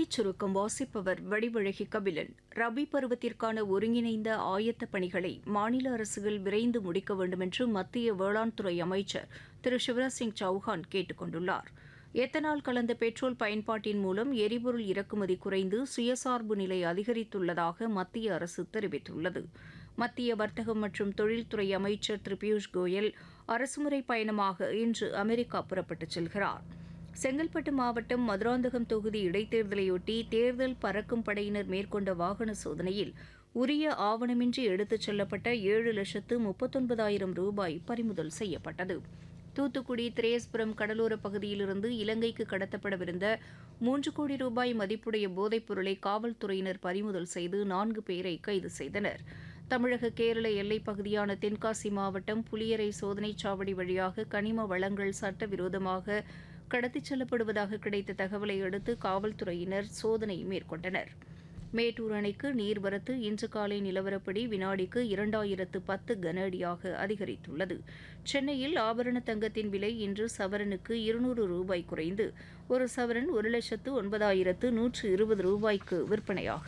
செய்திச் சுருக்கம் வாசிப்பவர் வடிவழகி கபிலன் ரபி பருவத்திற்கான ஒருங்கிணைந்த ஆயத்த பணிகளை மாநில அரசுகள் விரைந்து முடிக்க வேண்டுமென்று மத்திய வேளாண் துறை அமைச்சர் திரு சிவராஜ் சிங் சௌஹான் கேட்டுக் கொண்டுள்ளார் எத்தனால் கலந்த பெட்ரோல் பயன்பாட்டின் மூலம் எரிபொருள் இறக்குமதி குறைந்து சுயசார்பு நிலை அதிகரித்துள்ளதாக மத்திய அரசு தெரிவித்துள்ளது மத்திய வர்த்தகம் மற்றும் தொழில்துறை அமைச்சர் திரு பியூஷ் கோயல் அரசுமுறை பயணமாக இன்று அமெரிக்கா புறப்பட்டுச் செல்கிறார் செங்கல்பட்டு மாவட்டம் மதுராந்தகம் தொகுதி இடைத்தேர்தலையொட்டி தேர்தல் பறக்கும் படையினர் மேற்கொண்ட வாகன சோதனையில் உரிய ஆவணமின்றி எடுத்துச் செல்லப்பட்ட ஏழு லட்சத்து முப்பத்தொன்பதாயிரம் ரூபாய் பறிமுதல் செய்யப்பட்டது தூத்துக்குடி திரேஸ்புரம் கடலோர பகுதியிலிருந்து இலங்கைக்கு கடத்தப்படவிருந்த மூன்று கோடி ரூபாய் மதிப்புடைய போதைப் பொருளை காவல்துறையினர் பறிமுதல் செய்து நான்கு பேரை கைது செய்தனர் தமிழக கேரள எல்லைப் பகுதியான தென்காசி மாவட்டம் புலியரை சோதனைச் சாவடி வழியாக கனிம வளங்கள் சட்டவிரோதமாக கடத்திச் செல்லப்படுவதாக கிடைத்த தகவலை அடுத்து காவல்துறையினர் சோதனை மேற்கொண்டனர் மேட்டூர் அணைக்கு நீர்வரத்து இன்று காலை நிலவரப்படி வினாடிக்கு இரண்டாயிரத்து பத்து கன அடியாக அதிகரித்துள்ளது சென்னையில் ஆபரண தங்கத்தின் விலை இன்று சவரனுக்கு இருநூறு ரூபாய் குறைந்து ஒரு சவரன் ஒரு லட்சத்து ஒன்பதாயிரத்து நூற்று இருபது ரூபாய்க்கு விற்பனையாகிறது